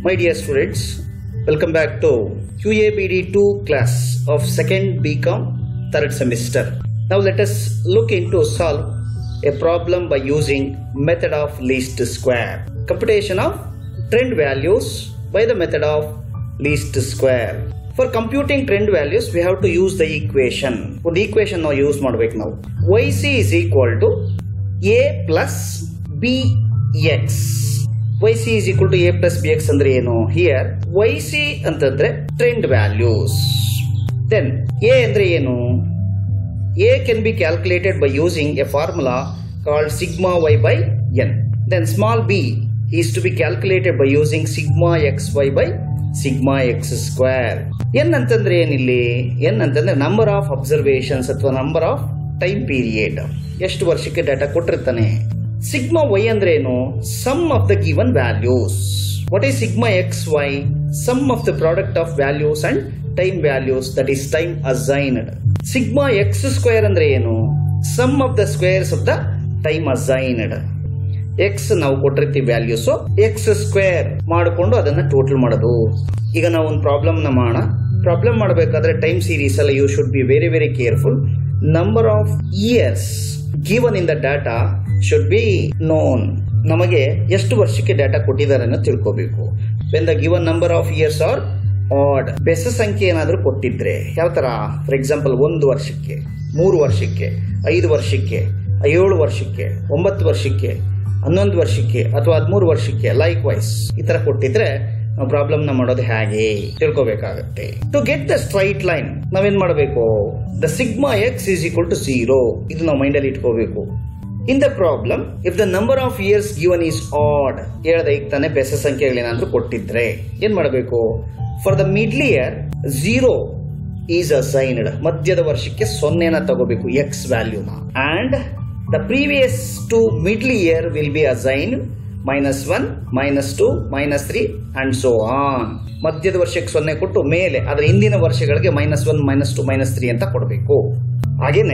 My dear students, welcome back to QABD2 class of second BCom third semester. Now let us look into solve a problem by using method of least square. Computation of trend values by the method of least square. For computing trend values, we have to use the equation. ಒಂದು equation ನಾವು use ಮಾಡ್ಬೇಕು ನಾವು Y C is equal to A plus B X Y C is equal to A plus B X ಅಂದ್ರೆ ಏನು here Y C ಅಂತಂದ್ರೆ trend values then A ಅಂದ್ರೆ ಏನು A can be calculated by using a formula called sigma Y by N then small B is to be calculated by using sigma X Y by sigma X square N ಅಂತಂದ್ರೆ ಏನಿಲ್ಲಿ N ಅಂತಂದ್ರೆ number of observations ಅಥವಾ number of time period ಎಷ್ಟು ವರ್ಷಕ್ಕೆ data ಕೊಟ್ಟಿರ್ತಾನೆ sigma Y ಅಂದ್ರೆ ಏನು sum of the given values what is sigma X Y sum of the product of values and time values that is time assigned sigma X square ಅಂದ್ರೆ ಏನು sum of the squares of the time assigned X ನಾವು ಕೊಟ್ಟಿರ್ತೀವಿ values X square ಮಾಡಿಕೊಂಡು ಅದನ್ನ total ಮಾಡೋದು ಈಗ ನಾವು ಒಂದು ಪ್ರಾಬ್ಲಮ್ ನ ಮಾಡೋಣ ಪ್ರಾಬ್ಲಮ್ ಮಾಡಬೇಕಾದ್ರೆ ಟೈಮ್ ಸೀರೀಸ್ ಅಲ್ಲಿ you should be very very careful number of years given in the data should be known ನಮಗೆ ಎಷ್ಟು ವರ್ಷಕ್ಕೆ ಡಾಟಾ ಕೊಟ್ಟಿದ್ದಾರೆ ಅನ್ನೋ ತಿಳ್ಕೋಬೇಕು when the given number of years are odd ಬೆಸ ಸಂಖ್ಯೆ ಏನಾದರೂ ಕೊಟ್ಟಿದ್ರೆ ಯಾವ ತರ ಫಾರ್ ಎಕ್ಸಾಂಪಲ್ ಒಂದು ವರ್ಷಕ್ಕೆ ಮೂರು ವರ್ಷಕ್ಕೆ ಐದು ವರ್ಷಕ್ಕೆ ಏಳು ವರ್ಷಕ್ಕೆ ಒಂಬತ್ತು ವರ್ಷಕ್ಕೆ ಹನ್ನೊಂದು ವರ್ಷಕ್ಕೆ ಅಥವಾ ಹದಿಮೂರು ವರ್ಷಕ್ಕೆ ಲೈಕ್ ವೈಸ್ ಈ ತರ ಕೊಟ್ಟಿದ್ರೆ ನಾವು ಪ್ರಾಬ್ಲಮ್ ನ ಮಾಡೋದು ಹೇಗೆ ತಿಳ್ಕೊಬೇಕಾಗತ್ತೆ to get the straight line ನಾವೇನ್ ಮಾಡಬೇಕು the sigma X is equal to zero ಇದು ನಾವು ಮೈಂಡಲ್ಲಿ ಇಟ್ಕೋಬೇಕು in the problem if the number of years given is odd ಹೇಳ್ದ ಈಗ ತಾನೇ ಬೆಸ ಸಂಖ್ಯೆಗಳೇನಾದ್ರೂ ಕೊಟ್ಟಿದ್ರೆ ಏನ್ ಮಾಡಬೇಕು for the middle year zero is assigned ಮಧ್ಯದ ವರ್ಷಕ್ಕೆ ಸೊನ್ನೆನ ತಗೋಬೇಕು ಎಕ್ಸ್ ವ್ಯಾಲ್ಯೂನ and the previous to middle year will be assign minus one minus two minus three and so on ಮಧ್ಯದ ವರ್ಷಕ್ಕೆ ಸೊನ್ನೆ ಕೊಟ್ಟು ಮೇಲೆ ಅದರ ಹಿಂದಿನ ವರ್ಷಗಳಿಗೆ minus one minus two minus three ಅಂತ ಕೊಡಬೇಕು ಹಾಗೇನೆ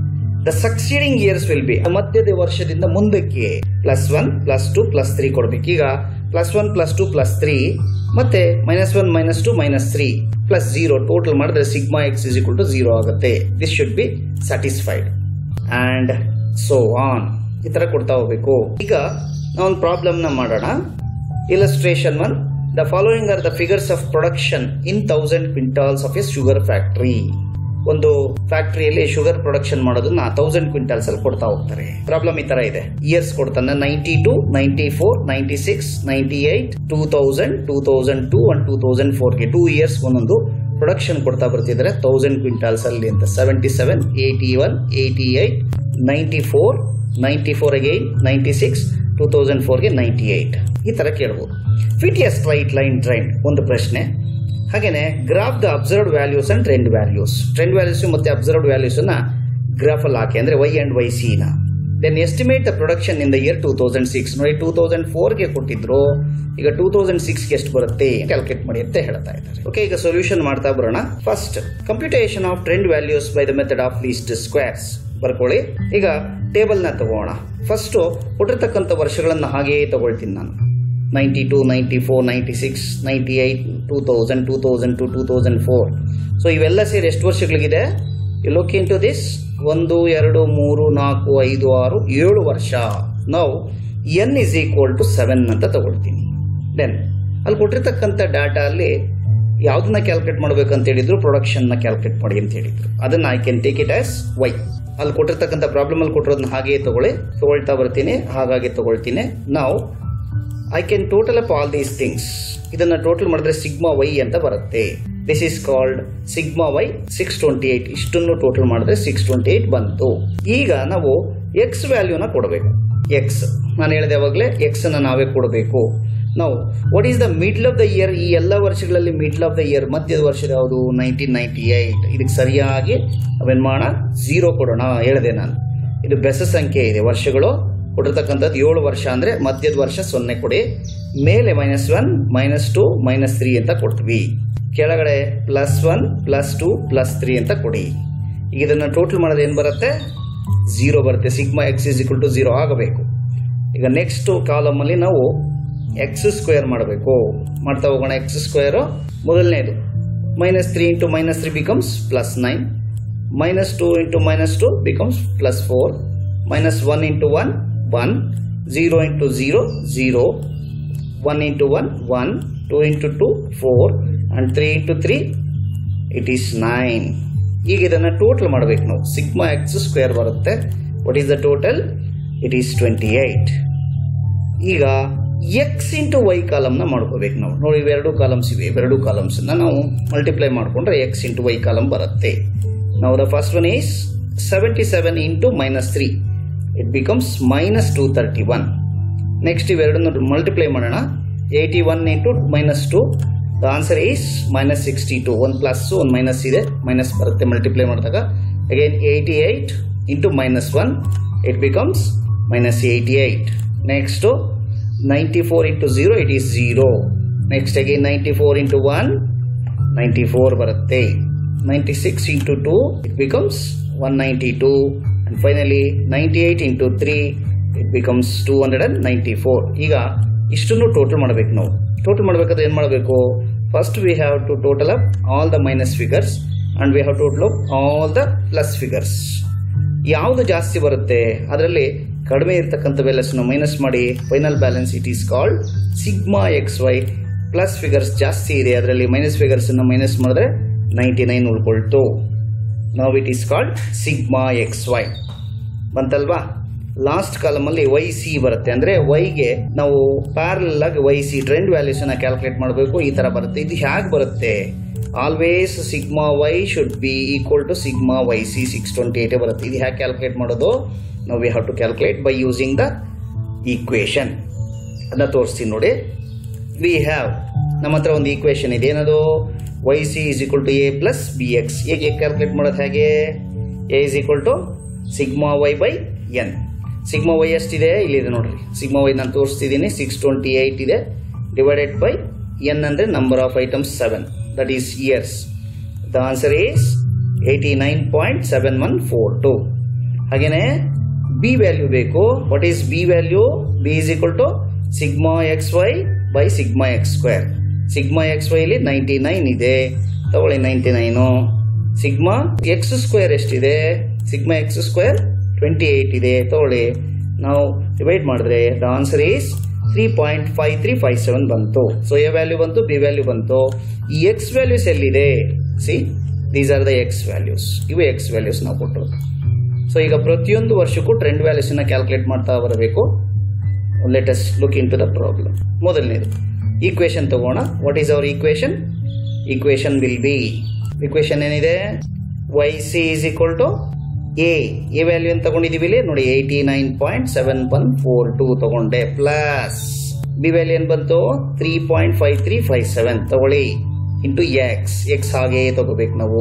the succeeding years will be ಮಧ್ಯದ ವರ್ಷದಿಂದ ಮುಂದಕ್ಕೆ plus one plus two plus three ಕೊಡ್ಬೇಕು ಈಗ plus one plus two plus three ಮತ್ತೆ minus one minus two minus three plus zero total ಮಾಡಿದ್ರೆ sigma X is equal to zero ಆಗುತ್ತೆ this should be satisfied and so on ಈ ತರ ಕೊಡ್ತಾ ಹೋಗ್ಬೇಕು ಈಗ ನಾವು ಒಂದು ಪ್ರಾಬ್ಲಮ್ ನ ಮಾಡೋಣ illustration one the following are the figures of production in thousand quintals of a sugar factory ಒಂದು ಫ್ಯಾಕ್ಟರಿಯಲ್ಲಿ ಶುಗರ್ ಪ್ರೊಡಕ್ಷನ್ ಮಾಡೋದನ್ನ ತೌಸಂಡ್ ಕ್ವಿಂಟಲ್ಸ್ ಅಲ್ಲಿ ಕೊಡ್ತಾ ಹೋಗ್ತಾರೆ ಪ್ರಾಬ್ಲಮ್ ಈ ತರ ಇದೆ ಇಯರ್ಸ್ ಕೊಡ್ತಾನೆ ninety two ninety four ninety six ninety eight two thousand two thousand two and two thousand ಫೋರ್ಗೆ ಟೂ ಇಯರ್ಸ್ ಒಂದೊಂದು ಪ್ರೊಡಕ್ಷನ್ ಕೊಡ್ತಾ ಬರ್ತಿದ್ದಾರೆ ತೌಸಂಡ್ ಕ್ವಿಂಟಲ್ಸ್ ಅಲ್ಲಿ ಅಂತ seventy seven eighty one eighty eight ninety four ninety four again ninety six two thousand ಫೋರ್ಗೆ ninety eight ಈ ತರ ಕೇಳ್ಬೋದು fit a straight line trend ಒಂದು ಪ್ರಶ್ನೆ ಹಾಗೇನೆ graph the observed values and trend values trend values ಮತ್ತೆ observed values ಅನ್ನ graph ಅಲ್ಲಿ ಹಾಕಿ ಅಂದ್ರೆ ವೈ ಅಂಡ್ ವೈ ಸಿ ನ then estimate the production in the year two thousand six ನೋಡಿ ಟೂ ತೌಸಂಡ್ ಫೋರ್ಗೆ ಕೊಟ್ಟಿದ್ರು ಈಗ ಟೂ ತೌಸಂಡ್ ಸಿಕ್ಸ್ಗೆ ಎಷ್ಟು ಬರುತ್ತೆ ಕ್ಯಾಲ್ಕುಲೇಟ್ ಮಾಡಿ ಅಂತ ಹೇಳ್ತಾ ಇದ್ದಾರೆ ಓಕೆ ಈಗ ಸೊಲ್ಯೂಷನ್ ಮಾಡ್ತಾ ಬರೋಣ first computation of trend values by the method of least squares ಬರ್ಕೊಳ್ಳಿ ಈಗ ಟೇಬಲ್ ನ ತಗೋಣ ಫಸ್ಟ್ ಕೊಟ್ಟಿರ್ತಕ್ಕಂಥ ವರ್ಷಗಳನ್ನ ಹಾಗೆಯೇ ತಗೊಳ್ತೀನಿ ನಾನು ninety two ninety four ninety six ninety eight two thousand two thousand two two thousand four so ಇವೆಲ್ಲ ಸೇರಿ ಎಷ್ಟು ವರ್ಷಗಳಿಗಿದೆ ಲುಕ್ ಇನ್ ಟು ದಿಸ್ ಒಂದು ಎರಡು ಮೂರು ನಾಲ್ಕು ಐದು ಆರು ಏಳು ವರ್ಷ ನಾವು N is equal to seven ಅಂತ ತಗೊಳ್ತೀನಿ ದೆನ್ ಅಲ್ಲಿ ಕೊಟ್ಟಿರ್ತಕ್ಕಂಥ ಡಾಟಾ ಅಲ್ಲಿ ಯಾವ್ದನ್ನ ಕ್ಯಾಲ್ಕುಲೇಟ್ ಮಾಡ್ಬೇಕಂತ ಹೇಳಿದ್ರು ಪ್ರೊಡಕ್ಷನ್ ನ ಕ್ಯಾಲ್ಕುಲೇಟ್ ಮಾಡಿ ಅಂತ ಹೇಳಿದ್ರು ಅದನ್ನ I can take it as Y ಅಲ್ಲಿ ಕೊಟ್ಟಿರ್ತಕ್ಕಂಥ ಪ್ರಾಬ್ಲಮ್ ಅಲ್ಲಿ ಕೊಟ್ಟಿರೋದನ್ನ ಹಾಗೆಯೇ ತಗೊಳ್ಳಿ ತಗೊಳ್ತಾ ಬರ್ತೀನಿ ಹಾಗಾಗಿ ತಗೊಳ್ತೀನಿ ನಾವು I can total up all these things ಇದನ್ನ ಟೋಟಲ್ ಮಾಡಿದ್ರೆ ಸಿಗ್ಮಾ ವೈ ಅಂತ ಬರುತ್ತೆ this is called sigma Y six twenty eight ಇಷ್ಟನ್ನು ಟೋಟಲ್ ಮಾಡಿದ್ರೆ ಸಿಕ್ಸ್ ಟ್ವೆಂಟಿ ಏಟ್ ಬಂತು ಈಗ ನಾವು ಎಕ್ಸ್ ವ್ಯಾಲ್ಯೂನ ಕೊಡಬೇಕು ಎಕ್ಸ್ ನಾನು ಹೇಳಿದೆ ಯಾವಾಗಲೇ ಎಕ್ಸ್ ಅನ್ನ ನಾವೇ ಕೊಡಬೇಕು ನಾವು what is the middle of the year ಈ ಎಲ್ಲ ವರ್ಷಗಳಲ್ಲಿ ಮಿಡ್ಲ್ ಆಫ್ ದ ಇಯರ್ ಮಧ್ಯದ ವರ್ಷದ ಯಾವುದು ನೈನ್ಟೀನ್ ನೈನ್ಟಿ ಏಟ್ ಇದಕ್ಕೆ ಸರಿಯಾಗಿ ನಾವೇನ್ ಮಾಡೋಣ ಝೀರೋ ಕೊಡೋಣ ಹೇಳಿದೆ ನಾನು ಇದು ಬೆಸ ಸಂಖ್ಯೆ ಇದೆ ವರ್ಷಗಳು ಕೊಟ್ಟಿರ್ತಕ್ಕಂಥದ್ದು ಏಳು ವರ್ಷ ಅಂದ್ರೆ ಮಧ್ಯದ ವರ್ಷ ಸೊನ್ನೆ ಕೊಡಿ ಮೇಲೆ minus one minus two minus three ಅಂತ ಕೊಡ್ತೀವಿ ಕೆಳಗಡೆ plus one plus two plus three ಅಂತ ಕೊಡಿ ಈಗ ಇದನ್ನ ಟೋಟಲ್ ಮಾಡೋದು ಏನು ಬರುತ್ತೆ ಝೀರೋ ಬರುತ್ತೆ sigma X is equal to zero ಆಗಬೇಕು ಈಗ ನೆಕ್ಸ್ಟ್ ಕಾಲಮ್ ಅಲ್ಲಿ ನಾವು ಎಕ್ಸ್ ಸ್ಕ್ವೇರ್ ಮಾಡಬೇಕು ಮಾಡ್ತಾ ಹೋಗೋಣ ಎಕ್ಸ್ ಸ್ಕ್ವೇರು ಮೊದಲನೇದು minus three into minus three becomes plus nine minus 2 into minus 2 becomes plus 4 minus 1 into 1 1 0 into 0 0 1 into 1 1 2 into 2 4 and 3 into 3 it is 9 ಈಗ ಇದನ್ನು ಟೋಟಲ್ ಮಾಡಬೇಕು ನಾವು ಸಿಗ್ಮಾ ಎಕ್ಸ್ ಸ್ಕ್ವೇರ್ ಬರುತ್ತೆ what is the total it is twenty eight ಈಗ X into Y ಕಾಲಮ್ನ ಮಾಡ್ಕೋಬೇಕು ನಾವು ನೋಡಿ ಇವೆರಡು ಕಾಲಮ್ಸ್ ಇವೆ ಇವೆರಡು ಕಾಲಮ್ಸನ್ನ ನಾವು ಮಲ್ಟಿಪ್ಲೈ ಮಾಡಿಕೊಂಡ್ರೆ ಎಕ್ಸ್ ಇಂಟು ವೈ ಕಾಲಮ್ ಬರುತ್ತೆ Now the first one is 77 into minus 3. It becomes minus 231. Next ಇವೆರಡನ್ನು ಮಲ್ಟಿಪ್ಲೈ ಮಾಡೋಣ eighty one into minus two the answer is minus sixty two ಒಂದು ಪ್ಲಸ್ ಒಂದು ಮೈನಸ್ ಇದೆ ಮೈನಸ್ ಬರುತ್ತೆ multiply ಮಾಡಿದಾಗ again eighty eight into minus one it becomes minus eighty eight next ninety four into zero it is zero next again ninety four into one ninety four ಬರುತ್ತೆ 96 into 2 it becomes 192 and finally 98 into 3 it becomes 294 ಈಗ ಇಷ್ಟನ್ನು total ಮಾಡಬೇಕು ನಾವು total ಮಾಡಬೇಕಾದ್ರೆ ಏನು ಮಾಡಬೇಕು first we have to total up all the minus figures and we have total up all the plus figures ಯಾವುದು ಜಾಸ್ತಿ ಬರುತ್ತೆ ಅದರಲ್ಲಿ ಕಡಿಮೆ ಇರತಕ್ಕಂಥ ವ್ಯಾಲ್ಯೂಸ್ನ ಮೈನಸ್ ಮಾಡಿ final balance it is called sigma X Y plus figures ಜಾಸ್ತಿ ಇದೆ ಅದರಲ್ಲಿ ಮೈನಸ್ ಫಿಗರ್ಸನ್ನು ಮೈನಸ್ ಮಾಡಿದ್ರೆ ನೈಂಟಿ ನೈನ್ ಉಳ್ಕೊಳ್ತು ನಾವು it is called sigma X Y ಬಂತಲ್ವಾ ಲಾಸ್ಟ್ ಕಾಲಮಲ್ಲಿ ವೈ ಸಿ ಬರುತ್ತೆ ಅಂದರೆ ವೈಗೆ ನಾವು ಪ್ಯಾರಲ್ ಆಗಿ ವೈ ಸಿ ಟ್ರೆಂಡ್ ವ್ಯಾಲ್ಯೂಸನ್ನ ಕ್ಯಾಲ್ಕುಲೇಟ್ ಮಾಡಬೇಕು ಈ ಥರ ಬರುತ್ತೆ ಇದು ಹೇಗೆ ಬರುತ್ತೆ always sigma Y should be equal to sigma Y C six twenty ಏಟೇ ಬರುತ್ತೆ ಇದು ಹೇಗೆ ಕ್ಯಾಲ್ಕುಲೇಟ್ ಮಾಡೋದು ನಾವು we have to calculate by using the equation ಅದನ್ನ ತೋರಿಸ್ತೀನಿ ನೋಡಿ ವಿ ಹ್ಯಾವ್ ನಮ್ಮ ಹತ್ರ ಒಂದು ಈಕ್ವೇಶನ್ ಇದೆ ಏನದು Y C is equal to A plus B X ಹೇಗೆ ಕ್ಯಾಲ್ಕುಲೇಟ್ ಮಾಡೋದು ಹಾಗೆ A is equal to sigma Y by N sigma Y ಎಷ್ಟಿದೆ ಇಲ್ಲಿದೆ ನೋಡ್ರಿ ಸಿಗ್ಮಾ ವೈ ನಾನು ತೋರಿಸ್ತಿದ್ದೀನಿ ಸಿಕ್ಸ್ ಟ್ವೆಂಟಿ ಏಯ್ಟ್ ಇದೆ ಡಿವೈಡೆಡ್ ಬೈ ಎನ್ ಅಂದರೆ number of items seven that is years the answer is eighty nine point seven one four two ಹಾಗೆಯೇ B value ಬೇಕು what is B value B is equal to sigma X Y by sigma X square sigma X ವೈಲಿ ninety nine ಇದೆ ತಗೊಳ್ಳಿ ninety nine sigma X square ಎಷ್ಟಿದೆ sigma X square twenty eight ಇದೆ ತಗೊಳ್ಳಿ ನಾವು divide ಮಾಡಿದ್ರೆ the answer is three point five three five seven ಬಂತು so A value ಬಂತು ಬಿ ವ್ಯಾಲ್ಯೂ ಬಂತು ಈ ಎಕ್ಸ್ ವ್ಯಾಲ್ಯೂಸ್ ಎಲ್ಲಿದೆ see these are the X values ಇವು ಎಕ್ಸ್ ವ್ಯಾಲ್ಯೂಸ್ ನಾವು ಕೊಟ್ಟರು ಸೊ ಈಗ ಪ್ರತಿಯೊಂದು ವರ್ಷಕ್ಕೂ ಟ್ರೆಂಡ್ ವ್ಯಾಲ್ಯೂಸನ್ನ ಕ್ಯಾಲ್ಕುಲೇಟ್ ಮಾಡ್ತಾ ಬರಬೇಕು let us look into the problem ಮೊದಲನೇದು ಈಕ್ವೇಶನ್ ತಗೋಣ what is our equation equation will be equation ಏನಿದೆ Y C is equal to A A value ಅಂತ ತಗೊಂಡಿದ್ದೀವಿ ಇಲ್ಲಿ ನೋಡಿ eighty nine point seven one four two ತಗೊಂಡೆ plus B value ಏನು ಬಂತು three point five three five seven ತಗೊಳ್ಳಿ into X X ಹಾಗೆ ತಗೋಬೇಕು ನಾವು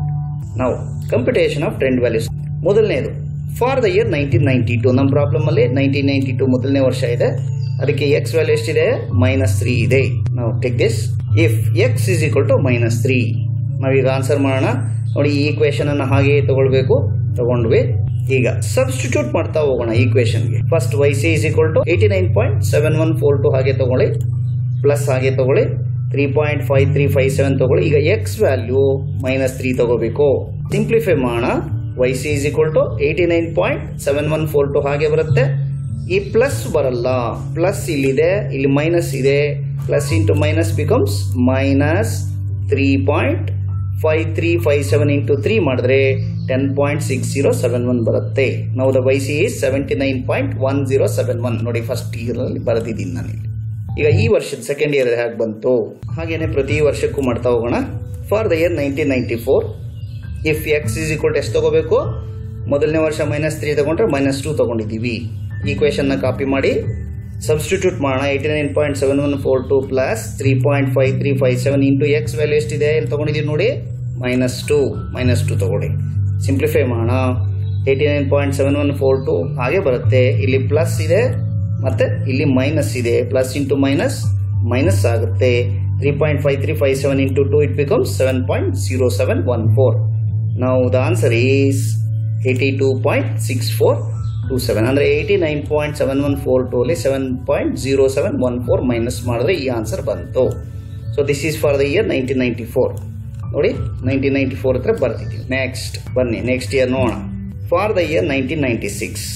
ನಾವು ಕಂಪ್ಯೂಟೇಷನ್ ಆಫ್ ಟ್ರೆಂಡ್ ವ್ಯಾಲ್ಯೂಸ್ ಮೊದಲನೇದು for the year nineteen ninety two ನಮ್ಮ ಪ್ರಾಬ್ಲಮ್ ಅಲ್ಲಿ ನೈನ್ಟೀನ್ ನೈನ್ಟಿ ಟು ಮೊದಲನೇ ವರ್ಷ ಇದೆ ಅದಕ್ಕೆ ಎಕ್ಸ್ ವ್ಯಾಲ್ಯೂ ಎಷ್ಟಿದೆ ಮೈನಸ್ ತ್ರೀ ಇದೆ ನಾವು take this if x is equal to minus three ನಾವೀಗ ಆನ್ಸರ್ ಮಾಡೋಣ ನೋಡಿ ಈ ಈಕ್ವೇಶನ್ ಅನ್ನು ಹಾಗೆಯೇ ತಗೊಳ್ಬೇಕು ತಗೊಂಡ್ವಿ ಈಗ ಸಬ್ಸ್ಟಿಟ್ಯೂಟ್ ಮಾಡ್ತಾ ಹೋಗೋಣ ಈಕ್ವೇಶನ್ಗೆ first y C is equal to eighty nine point seven one four two ಹಾಗೆ ತಗೊಳ್ಳಿ ಪ್ಲಸ್ ಹಾಗೆ ತಗೊಳ್ಳಿ three point five three five seven ತಗೊಳ್ಳಿ ಈಗ ಎಕ್ಸ್ ವ್ಯಾಲ್ಯೂ ಮೈನಸ್ ತ್ರೀ ತಗೋಬೇಕು ಸಿಂಪ್ಲಿಫೈ ಮಾಡೋಣ y C is equal to eighty nine point seven one four two ಹಾಗೆ ಬರುತ್ತೆ ಈ ಪ್ಲಸ್ ಬರಲ್ಲ ಪ್ಲಸ್ ಇಲ್ಲಿದೆ ಇಲ್ಲಿ ಮೈನಸ್ ಇದೆ plus into minus becomes minus three point five three five seven into three ಮಾಡಿದ್ರೆ ten point six zero seven one ಬರುತ್ತೆ ನಾವು the y C is seventy nine point one zero seven one ನೋಡಿ first ಇಯರಲ್ಲಿ ಬರೆದಿದ್ದೀನಿ ನಾನು ಇಲ್ಲಿ ಈಗ ಈ ವರ್ಷದ ಸೆಕೆಂಡ್ ಇಯರ್ ಹೇಗೆ ಬಂತು ಹಾಗೇನೆ ಪ್ರತಿ ವರ್ಷಕ್ಕೂ ಮಾಡ್ತಾ ಹೋಗೋಣ for the year nineteen ninety four if x is equal ಎಷ್ಟು ತಗೋಬೇಕು ಮೊದಲನೇ ವರ್ಷ ಮೈನಸ್ ತ್ರೀ ತಗೊಂಡ್ರೆ ಮೈನಸ್ ಟೂ ತಗೊಂಡಿದ್ದೀವಿ ಈಕ್ವೇಶನ್ನ ಕಾಪಿ ಮಾಡಿ ಸಬ್ಸ್ಟಿಟ್ಯೂಟ್ ಮಾಡೋಣ eighty nine point seven one four two plus three point five three five seven into x value ಎಷ್ಟಿದೆ ಇಲ್ಲಿ ತೊಗೊಂಡಿದ್ದೀವಿ ನೋಡಿ ಮೈನಸ್ ಟು ಮೈನಸ್ ಟು ತಗೊಳ್ಳಿ ಸಿಂಪ್ಲಿಫೈ ಮಾಡೋಣ eighty nine point seven one four two ಹಾಗೆ ಬರುತ್ತೆ ಇಲ್ಲಿ ಪ್ಲಸ್ ಇದೆ ಮತ್ತೆ ಇಲ್ಲಿ ಮೈನಸ್ ಇದೆ ಪ್ಲಸ್ ಇಂಟು ಮೈನಸ್ ಮೈನಸ್ ಆಗುತ್ತೆ three point five three five seven into two it becomes seven point zero seven one four ನಾವು the answer is eighty two point six four two seven ಅಂದರೆ eighty nine point seven one four two ಅಲ್ಲಿ seven point zero seven one four minus ಮಾಡಿದ್ರೆ ಈ answer ಬಂತು so this is for the year nineteen ninety four ನೋಡಿ nineteen ninety four ಹತ್ರ ಬರ್ತಿದ್ದೀವಿ next ಬನ್ನಿ next year ನೋಡೋಣ for the year nineteen ninety six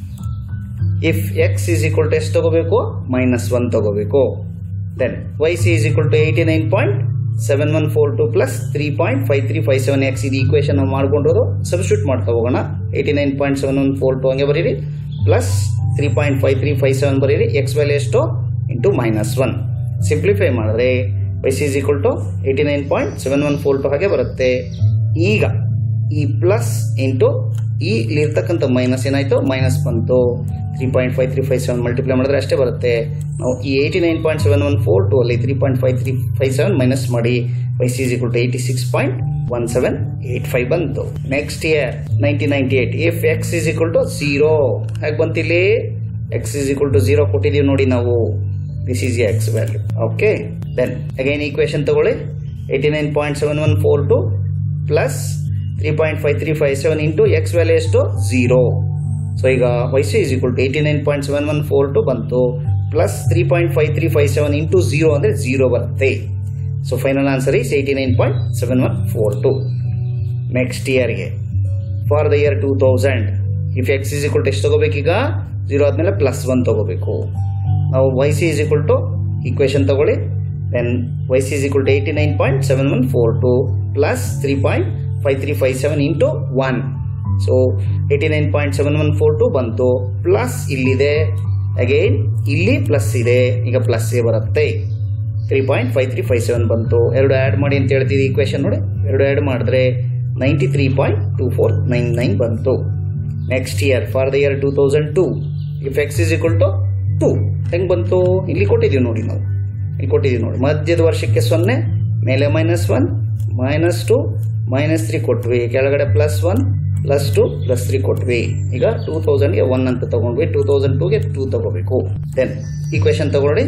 if x is equal to ಎಷ್ಟು ತಗೋಬೇಕು ಮೈನಸ್ ಒನ್ ತಗೋಬೇಕು then y C is equal to eighty nine point seven one four two plus three point five three five seven x ಇದು equation ನಾವು ಮಾಡ್ಕೊಂಡಿರೋದು substitute ಮಾಡ್ತಾ ಹೋಗೋಣ eighty nine point seven one four two ಹಂಗೆ ಬರೀರಿ plus three point five three five seven ಬರೀರಿ x value ಎಷ್ಟು into minus one simplify ಮಾಡಿದ್ರೆ y C is equal to eighty nine point seven one four two ಹಾಗೆ ಬರುತ್ತೆ ಈಗ ಈ plus into ಈ ಇರ್ತಕ್ಕಂಥ ಮೈನಸ್ ಏನಾಯ್ತು ಮೈನಸ್ ಬಂತು three point five three five seven multiply ಮಾಡಿದ್ರೆ ಅಷ್ಟೇ ಬರುತ್ತೆ ನಾವು ಈ eighty nine point seven one four two ಅಲ್ಲಿ three point five three five seven minus ಮಾಡಿ y c equal to eighty six point one seven eight five ಬಂತು next year nineteen ninety eight if x is equal to zero ಹೇಗೆ ಬಂತಿಲ್ಲಿ x is equal to zero ಕೊಟ್ಟಿದ್ದೀವಿ ನೋಡಿ ನಾವು this is x value okay then again equation ತಗೊಳ್ಳಿ eighty nine point seven one four two plus three point five three five seven into x value ಎಷ್ಟು zero so ಈಗ y c is equal to eighty nine point seven one four two ಬಂತು plus three point five three five seven into zero ಅಂದರೆ zero ಬರುತ್ತೆ so final answer is eighty nine point seven one four two next ಇಯರ್ಗೆ for the year two thousand if x is equal to ಎಷ್ಟು ತಗೋಬೇಕೀಗ zero ಆದಮೇಲೆ plus one ತಗೋಬೇಕು ನಾವು Y C is equal to equation ತಗೊಳ್ಳಿ then y C is equal to eighty nine point seven one four two plus three point five three five seven into one so eighty nine point seven one four two ಬಂತು plus ಇಲ್ಲಿದೆ again ಇಲ್ಲಿ plus ಇದೆ ಈಗ plus ಬರುತ್ತೆ three point five three five seven ಬಂತು ಎರಡು add ಮಾಡಿ ಅಂತ ಹೇಳ್ತಿದ್ದೆ ಈಕ್ವೇಶನ್ ನೋಡಿ ಎರಡು ಆ್ಯಡ್ ಮಾಡಿದ್ರೆ ninety three point two four nine nine ಬಂತು next year for the year two thousand two if x is equal to two ಹೆಂಗೆ ಬಂತು ಇಲ್ಲಿ ಕೊಟ್ಟಿದ್ದೀವಿ ನೋಡಿ ನಾವು ಇಲ್ಲಿ ಕೊಟ್ಟಿದ್ದೀವಿ ನೋಡಿ ಮಧ್ಯದ ವರ್ಷಕ್ಕೆ ಸೊನ್ನೆ ಮೇಲೆ minus one minus two minus three ಕೊಟ್ವಿ ಕೆಳಗಡೆ plus one plus two plus three ಕೊಟ್ವಿ ಈಗ ಟೂ ತೌಸಂಡ್ಗೆ ಒನ್ ಅಂತ ತಗೊಂಡ್ವಿ ಟೂ ತೌಸಂಡ್ ಟೂಗೆ ಟೂ ತಗೋಬೇಕು ದೆನ್ ಈಕ್ವೇಶನ್ ತಗೊಳ್ಳಿ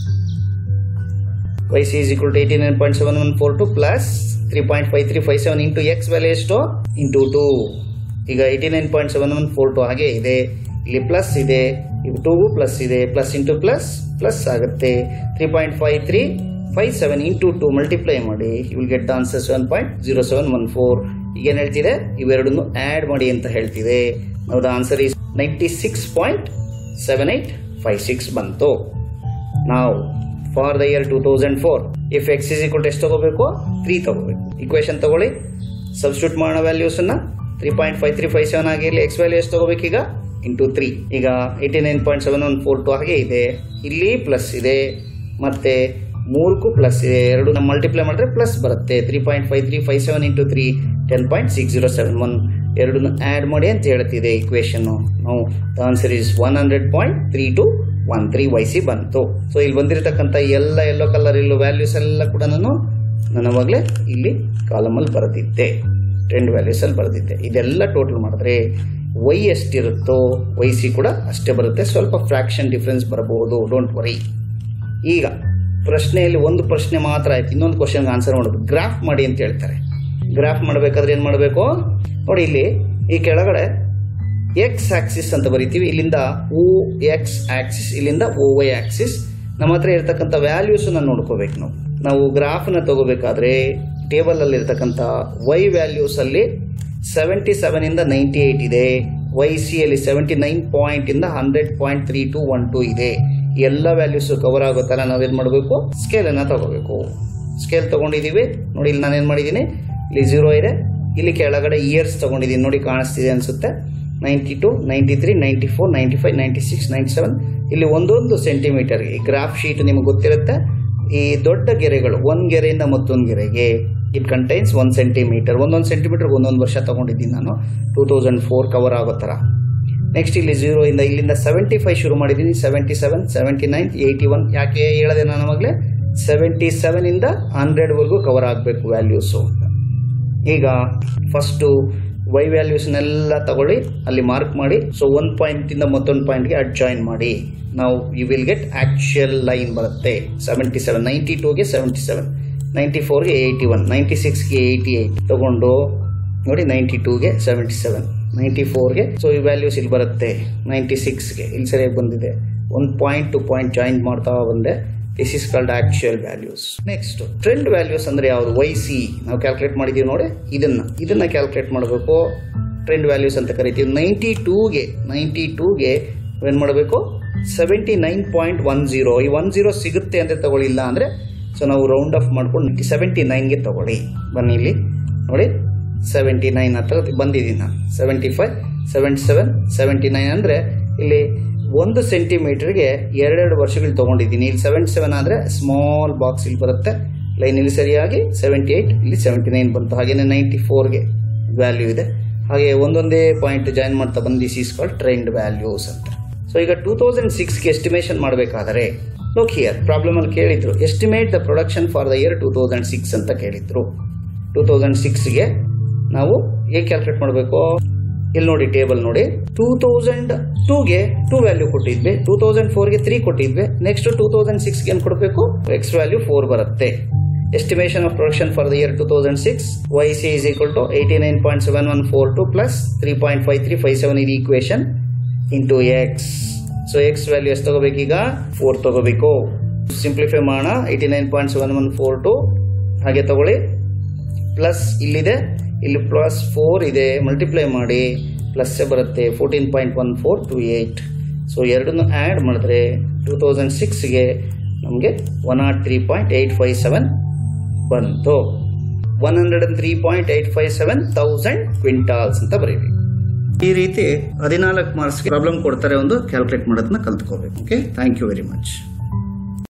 y C is equal to eighty nine point seven one four two plus three point five three five seven into x value ಎಷ್ಟು into two ಈಗ eighty nine point seven one four two ಹಾಗೆ ಇದೆ ಇಲ್ಲಿ plus ಇದೆ ಇದು ಟೂಗೂ plus ಇದೆ plus into plus plus ಆಗುತ್ತೆ three point five three five seven into two multiply ಮಾಡಿ you will get answer seven point zero seven one four ಈಗೇನು ಹೇಳ್ತಿದೆ ಇವೆರಡನ್ನು ಆ್ಯಡ್ ಮಾಡಿ ಅಂತ ಹೇಳ್ತಿದೆ ನಾವು answer is ninety six point seven eight five six ಬಂತು ನಾವು for the year two thousand four if x is equal to ಎಷ್ಟು ತಗೋಬೇಕು ತ್ರೀ ತಗೋಬೇಕು ಇಕ್ವೇಶನ್ ತಗೊಳ್ಳಿ ಸಬ್ಸ್ಟಿಟ್ಯೂಟ್ ಮಾಡೋ ವ್ಯಾಲ್ಯೂಸನ್ನ three point five three five seven ಆಗಿರಲಿ ಎಕ್ಸ್ ವ್ಯಾಲ್ಯೂ ಎಷ್ಟು ತಗೋಬೇಕು ಈಗ ಇಂಟು ತ್ರೀ ಈಗ eighty nine point seven one four two ಹಾಗೆ ಇದೆ ಇಲ್ಲಿ ಪ್ಲಸ್ ಇದೆ ಮತ್ತೆ ಮೂರಕ್ಕೂ ಪ್ಲಸ್ ಇದೆ ಎರಡು ನಮ್ಮ ಮಲ್ಟಿಪ್ಲೈ ಮಾಡಿದ್ರೆ ಪ್ಲಸ್ ಬರುತ್ತೆ three point five three five seven into three ten point six zero seven one ಎರಡನ್ನು ಆ್ಯಡ್ ಮಾಡಿ ಅಂತ ಹೇಳ್ತಿದೆ ಇಕ್ವೇಶನ್ನು ನಾವು the answer is one hundred point three two one three y c ಬಂತು ಸೊ ಇಲ್ಲಿ ಬಂದಿರತಕ್ಕಂಥ ಎಲ್ಲ ಎಲ್ಲೋ ಕಲರ್ ಇಲ್ಲೋ ವ್ಯಾಲ್ಯೂಸ್ ಎಲ್ಲ ಕೂಡ ನಾನು ನಾನು ಅವಾಗಲೇ ಇಲ್ಲಿ ಕಾಲಮಲ್ಲಿ ಬರೆದಿದ್ದೆ ಟ್ರೆಂಡ್ ವ್ಯಾಲ್ಯೂಸಲ್ಲಿ ಬರೆದಿದ್ದೆ ಇದೆಲ್ಲ ಟೋಟಲ್ ಮಾಡಿದ್ರೆ ವೈ ಎಷ್ಟಿರುತ್ತೋ ವೈ ಸಿ ಕೂಡ ಅಷ್ಟೇ ಬರುತ್ತೆ ಸ್ವಲ್ಪ ಫ್ರಾಕ್ಷನ್ ಡಿಫ್ರೆನ್ಸ್ ಬರಬಹುದು ಡೋಂಟ್ ವರಿ ಈಗ ಪ್ರಶ್ನೆಯಲ್ಲಿ ಒಂದು ಪ್ರಶ್ನೆ ಮಾತ್ರ ಆಯ್ತು ಇನ್ನೊಂದು ಕ್ವಶನ್ಗೆ ಆನ್ಸರ್ ಮಾಡೋದು ಗ್ರಾಫ್ ಮಾಡಿ ಅಂತ ಹೇಳ್ತಾರೆ ಗ್ರಾಫ್ ಮಾಡಬೇಕಾದ್ರೆ ಏನು ಮಾಡಬೇಕು ನೋಡಿ ಇಲ್ಲಿ ಈ ಕೆಳಗಡೆ ಎಕ್ಸ್ ಆಕ್ಸಿಸ್ ಅಂತ ಬರಿತೀವಿ ಇಲ್ಲಿಂದ ಓ ಎಕ್ಸ್ ಆಕ್ಸಿಸ್ ಇಲ್ಲಿಂದ ಓ ವೈ ಆಕ್ಸಿಸ್ ನಮ್ಮ ಹತ್ರ ಇರ್ತಕ್ಕಂಥ ವ್ಯಾಲ್ಯೂಸನ್ನ ನೋಡ್ಕೋಬೇಕು ನಾವು ನಾವು ಗ್ರಾಫ್ನ ತಗೋಬೇಕಾದ್ರೆ ಟೇಬಲಲ್ಲಿ ಇರ್ತಕ್ಕಂಥ ವೈ ವ್ಯಾಲ್ಯೂಸಲ್ಲಿ ಸೆವೆಂಟಿ ಸೆವೆನಿಂದ ನೈಂಟಿ ಏಯ್ಟ್ ಇದೆ ವೈ ಸಿ ಅಲ್ಲಿ ಸೆವೆಂಟಿ ನೈನ್ ಪಾಯಿಂಟಿಂದ hundred point three two one two ಇದೆ ಈ ಎಲ್ಲ ವ್ಯಾಲ್ಯೂಸು ಕವರ್ ಆಗೋ ಥರ ನಾವೇನು ಮಾಡಬೇಕು ಸ್ಕೇಲನ್ನು ತಗೋಬೇಕು ಸ್ಕೇಲ್ ತೊಗೊಂಡಿದ್ದೀವಿ ನೋಡಿ ಇಲ್ಲಿ ನಾನೇನು ಮಾಡಿದ್ದೀನಿ ಇಲ್ಲಿ ಝೀರೋ ಇದೆ ಇಲ್ಲಿ ಕೆಳಗಡೆ ಇಯರ್ಸ್ ತೊಗೊಂಡಿದ್ದೀನಿ ನೋಡಿ ಕಾಣಿಸ್ತಿದೆ ಅನಿಸುತ್ತೆ ninety two ninety three ninety four ninety five ninety six ninety seven ಇಲ್ಲಿ ಒಂದೊಂದು ಸೆಂಟಿಮೀಟರ್ಗೆ ಈ ಗ್ರಾಫ್ ಶೀಟ್ ನಿಮಗೆ ಗೊತ್ತಿರುತ್ತೆ ಈ ದೊಡ್ಡ ಗೆರೆಗಳು ಒಂದು ಗೆರೆಯಿಂದ ಮತ್ತೊಂದು ಗೆರೆಗೆ ಇಟ್ ಕಂಟೈನ್ಸ್ ಒನ್ ಸೆಂಟಿಮೀಟರ್ ಒಂದೊಂದು ಸೆಂಟಿಮೀಟರ್ಗೆ ಒಂದೊಂದು ವರ್ಷ ತೊಗೊಂಡಿದ್ದೀನಿ ನಾನು ಟೂ ತೌಸಂಡ್ ಫೋರ್ ಕವರ್ ಆಗೋ ಥರ ನೆಕ್ಸ್ಟ್ ಇಲ್ಲಿ ಝೀರೋ ಇಂದ ಇಲ್ಲಿಂದ ಸೆವೆಂಟಿ ಫೈವ್ ಶುರು ಮಾಡಿದ್ದೀನಿ seventy seven seventy nine eighty one ಯಾಕೆ ಹೇಳಿದೆ ನಾನು ಅವಾಗಲೇ ಸೆವೆಂಟಿ ಸೆವೆನಿಂದ ಹಂಡ್ರೆಡ್ವರೆಗೂ ಕವರ್ ಆಗಬೇಕು ವ್ಯಾಲ್ಯೂಸು ಈಗ ಫಸ್ಟು ವೈ ವ್ಯಾಲ್ಯೂಸ್ನೆಲ್ಲ ತಗೊಳ್ಳಿ ಅಲ್ಲಿ ಮಾರ್ಕ್ ಮಾಡಿ ಸೊ ಒಂದು ಪಾಯಿಂಟಿಂದ ಮತ್ತೊಂದು ಪಾಯಿಂಟ್ಗೆ ಅಡ್ ಜಾಯಿನ್ ಮಾಡಿ ನಾವು you will get actual line ಬರುತ್ತೆ ಸೆವೆಂಟಿ ಸೆವೆನ್ ನೈಂಟಿ ಟೂಗೆ ಸೆವೆಂಟಿ ಸೆವೆನ್ ನೈಂಟಿ ಫೋರ್ಗೆ ಏಯ್ಟಿ ಒನ್ ನೈಂಟಿ ಸಿಕ್ಸ್ಗೆ ಏಯ್ಟಿ ಏಯ್ಟ್ ತಗೊಂಡು ನೋಡಿ ನೈಂಟಿ ಟೂಗೆ ಸೆವೆಂಟಿ ಸೆವೆನ್ ನೈಂಟಿ ಫೋರ್ಗೆ ಸೊ ಈ ವ್ಯಾಲ್ಯೂಸ್ ಇಲ್ಲಿ ಬರುತ್ತೆ ನೈಂಟಿ ಸಿಕ್ಸ್ಗೆ ಇಲ್ಲಿ ಸರಿಯಾಗಿ ಬಂದಿದೆ ಒಂದು ಪಾಯಿಂಟ್ ಟು ಪಾಯಿಂಟ್ ಜಾಯಿನ್ ಮಾಡ್ತಾ ಬಂದೆ this is called actual values next trend values ಅಂದ್ರೆ ಯಾವುದು ವೈ ಸಿ ನಾವು ಕ್ಯಾಲ್ಕುಲೇಟ್ ಮಾಡಿದೀವಿ ನೋಡಿ ಇದನ್ನ ಇದನ್ನ ಕ್ಯಾಲ್ಕುಲೇಟ್ ಮಾಡಬೇಕು ಟ್ರೆಂಡ್ ವ್ಯಾಲ್ಯೂಸ್ ಅಂತ ಕರಿತೀವಿ ನೈಂಟಿ ಟೂಗೆ ನೈಂಟಿ ಟೂಗೆ ಏನು ಮಾಡಬೇಕು seventy nine point one zero ಈ ಒನ್ ಜೀರೋ ಸಿಗುತ್ತೆ ಅಂತ ತಗೊಳ್ಳಿಲ್ಲ ಅಂದರೆ ಸೊ ನಾವು ರೌಂಡ್ ಆಫ್ ಮಾಡ್ಕೊಂಡು ಸೆವೆಂಟಿ ನೈನ್ಗೆ ತಗೊಳ್ಳಿ ಬನ್ನಿ ಇಲ್ಲಿ ನೋಡಿ ಸೆವೆಂಟಿ ನೈನ್ ಹತ್ರ ಬಂದಿದ್ದೀನಿ ನಾನು seventy five seventy seven seventy nine ಅಂದರೆ ಇಲ್ಲಿ ಒಂದು ಸೆಂಟಿಮೀಟರ್ಗೆ ಎರಡೆರಡು ವರ್ಷಗಳು ತೊಗೊಂಡಿದ್ದೀನಿ ಇಲ್ಲಿ ಸೆವೆಂಟಿ ಸೆವೆನ್ ಆದರೆ ಸ್ಮಾಲ್ ಬಾಕ್ಸ್ ಇಲ್ಲಿ ಬರುತ್ತೆ ಲೈನ್ ಇಲ್ಲಿ ಸರಿಯಾಗಿ ಸೆವೆಂಟಿ ಏಯ್ಟ್ ಇಲ್ಲಿ ಸೆವೆಂಟಿ ನೈನ್ ಬಂತು ಹಾಗೆಯೇ ನೈಂಟಿ ಫೋರ್ಗೆ ವ್ಯಾಲ್ಯೂ ಇದೆ ಹಾಗೆ ಒಂದೊಂದೇ ಪಾಯಿಂಟ್ ಜಾಯಿನ್ ಮಾಡ್ತಾ ಬಂದು this is called trend values ಅಂತ ಸೊ ಈಗ ಟೂ ತೌಸಂಡ್ ಸಿಕ್ಸ್ಗೆ ಎಸ್ಟಿಮೇಷನ್ ಮಾಡಬೇಕಾದರೆ ಲೋಕ್ ಹಿಯರ್ ಪ್ರಾಬ್ಲಮ್ ಅಲ್ಲಿ ಕೇಳಿದ್ರು estimate the production for the year two thousand six ಅಂತ ಕೇಳಿದ್ರು ಟೂ ತೌಸಂಡ್ ಸಿಕ್ಸ್ಗೆ ನಾವು ಹೇಗೆ ಕ್ಯಾಲ್ಕುಲೇಟ್ ಮಾಡಬೇಕು ಇಲ್ಲಿ ನೋಡಿ ಟೇಬಲ್ ನೋಡಿ ಟೂ ತೌಸಂಡ್ ಟೂಗೆ ಟೂ ವ್ಯಾಲ್ಯೂ ಕೊಟ್ಟಿದ್ವಿ ಟೂ ತೌಸಂಡ್ ಫೋರ್ಗೆ ತ್ರೀ ಕೊಟ್ಟಿದ್ವಿ ನೆಕ್ಸ್ಟ್ ಟೂ ತೌಸಂಡ್ ಸಿಕ್ಸ್ಗೆ ಏನು ಕೊಡಬೇಕು ಎಕ್ಸ್ ವ್ಯಾಲ್ಯೂ ಫೋರ್ ಬರುತ್ತೆ estimation of production for the year two thousand six y C is equal to eighty nine point seven one four two plus three point five three five seven ಇದು equation into x so x value ಎಷ್ಟು ತಗೋಬೇಕೀಗ four ತಗೋಬೇಕು simplify ಮಾಡೋಣ eighty nine point seven one four two ಹಾಗೆ ತಗೊಳ್ಳಿ plus ಇಲ್ಲಿದೆ ಇಲ್ಲಿ plus four ಇದೆ ಮಲ್ಟಿಪ್ಲೈ ಮಾಡಿ ಪ್ಲಸ್ ಬರುತ್ತೆ fourteen point one four two eight so ಎರಡನ್ನು ಆ್ಯಡ್ ಮಾಡಿದ್ರೆ ಟೂ ತೌಸಂಡ್ ಸಿಕ್ಸ್ಗೆ ನಮಗೆ one nought three point eight five seven ಬಂತು one hundred and three point eight five seven thousand quintals ಅಂತ ಬರೀಬೇಕು ಈ ರೀತಿ ಹದಿನಾಲ್ಕು ಮಾರ್ಕ್ಸ್ಗೆ ಪ್ರಾಬ್ಲಮ್ ಕೊಡ್ತಾರೆ ಒಂದು ಕ್ಯಾಲ್ಕುಲೇಟ್ ಮಾಡೋದನ್ನ ಕಲ್ತ್ಕೋಬೇಕು okay thank you very much